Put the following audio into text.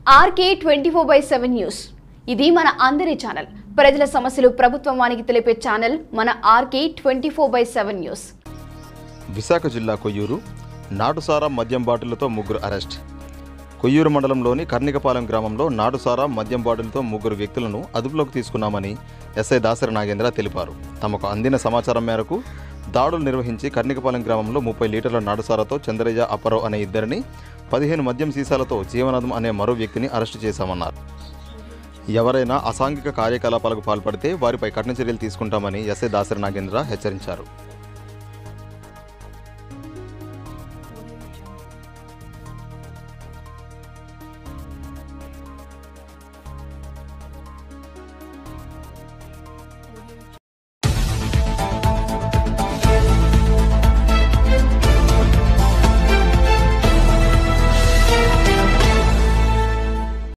RK twenty four by seven news ఇది మన అందరి ఛానల్ ప్రజల సమస్యలు ప్రభుత్వం వానికి తెలిపే ఛానల్ మన RK twenty four by seven news Visakha జిల్లా కొయ్యూరు నాటుసారా మద్యం బాటిళ్లతో ముగ్గురు అరెస్ట్ కొయ్యూరు మండలంలోని కర్ణికపాలెం గ్రామంలో నాటుసారా మద్యం బాటిల్తో ముగ్గురు వ్యక్తులను అదుపులోకి తీసుకున్నామని ఎస్ఐ దాసరి నాగేంద్ర తెలిపారు తమకు అందిన సమాచారం మేరకు దాడులు నిర్వహించి కర్ణికపాలెం గ్రామంలో ముప్పై లీటర్ల నాటుసారాతో చంద్రయ్య అప్పారావు అనే ఇద్దరిని పదిహేను మద్యం సీసాలతో జీవనాథం అనే మరో వ్యక్తిని అరెస్టు చేశామన్నారు ఎవరైనా అసాంఘిక కార్యకలాపాలకు పాల్పడితే వారిపై కఠిన చర్యలు తీసుకుంటామని ఎస్ఐ దాసరి నాగేంద్ర హెచ్చరించారు